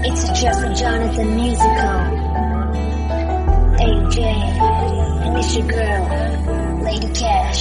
It's Jeffrey Jonathan Musical. AJ, and it's your girl, Lady Cash.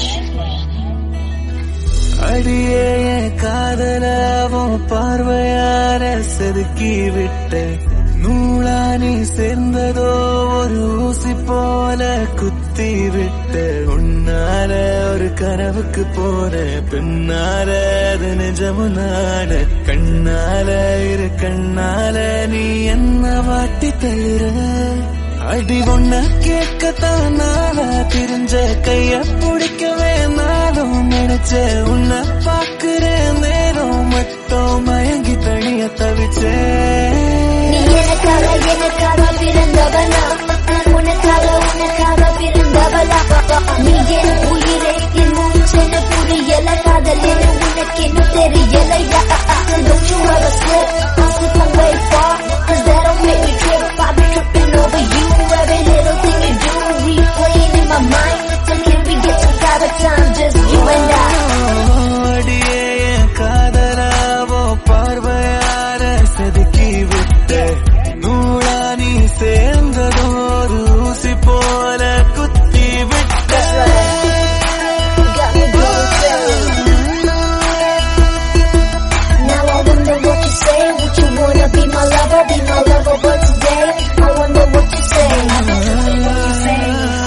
அடியே என் காதலாவும் பார்வையார செதுக்கி விட்ட நூலா நீ சேர்ந்ததோ ஒரு ஊசி போல குத்தி விட்ட உன்னால ஒரு கனவுக்கு போன பின்னால அது நிஜமும் நாட கண்ணால இரு கண்ணால நீ என்ன வாட்டி தழுற அடி ஒன்ன கேட்கத்தான் நாளா தெரிஞ்ச கைய பிடிக்கவே நாளும் நினைச்ச உன்னை பாக்குறேன் நேரம் மட்டும் மயங்கி தனிய நீ தவிச்சேன் எனக்காக எனக்காக பிறந்தவனா நான் உனக்காக உனக்காக பிறந்தவளா நீ என் உயிரே என் மூச்சென புரியல காதல் என உனக்கு என்ன தெரியலையா Don't you ever slip or slip away far Cause that'll make me trip I'll be tripping over you Every little thing you do Replaying in my mind So can we get some private time Just you and I அடியே என் காதலாவோ பார்வையார செதுக்கி விட்ட நூலா நீ சேர்ந்ததோ ஒரு ஊசி போல குத்தி விட்ட You got me going crazy Now I wonder what you say Would you wanna be my lover Be my lover But today I wonder what you say What you say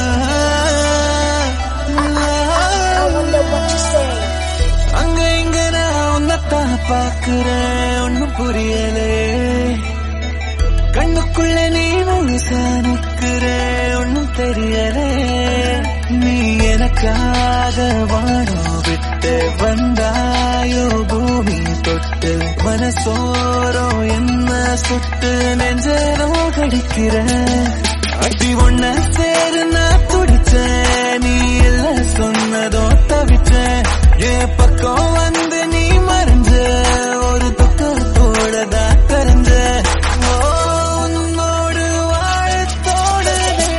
I wonder what you say அங்க இங்க நான் உன்னத்தான் பாக்குறேன் ஒன்னும் புரியலே கண்ணுக்குள்ள நீ முழுசா நிக்கிற ஒன்னும் தெரியலே நீ எனக்காக வானம் விட்டு வந்தாயோ பூமி தொட்டு மனசோரோ என்ன சுட்டு நெஞ்சரோ கடிக்கிற அடி ஒன்ன சேரு நான் துடிச்சேன் நீ இல்ல சொன்னதோ தவிச்சேன் என் பக்கம் வந்து நீ மறைஞ்ச ஒரு துக்கத்தோட தான் கரைஞ்ச ஓ, உன்னோடு வாழத்தோடு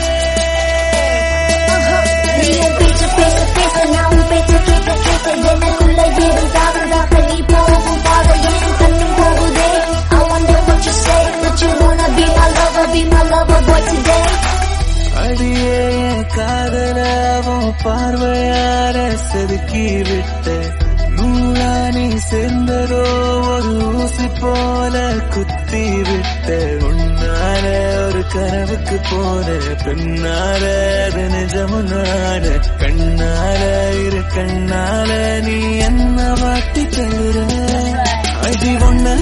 நீயும் பேச்சு பேச பேச நானும் பேச்ச கேட்க கேட்க எனக்குள்ள ஏதும் தாவதாக நீ போகும் பாதை ஏன் கண்ணும் போகுதே I wonder what you say Would you wanna be my lover Be my lover boy today அடியே என் காதலாவும் பார்வையார செதுக்கி விட்ட நூலா நீ சேர்ந்ததோ ஒரு ஊசி போல குத்தி விட்ட உன்னால ஒரு கனவுக்கு போன பின்னால அது நிஜமும் நாட கண்ணால இரு கண்ணால நீ என்ன வாட்டி தழுற அடி ஒன்ன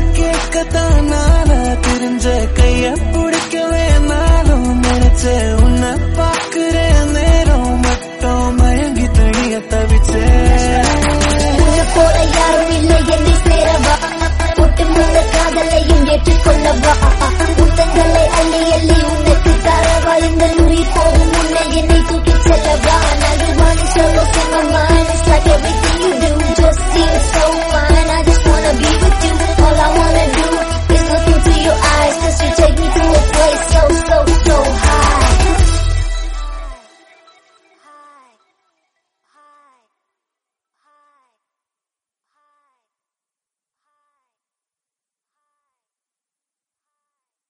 கேட்கத்தான் நாளா தெரிஞ்ச கைய பிடிக்கவே நாளும் நினைச்ச உன்னை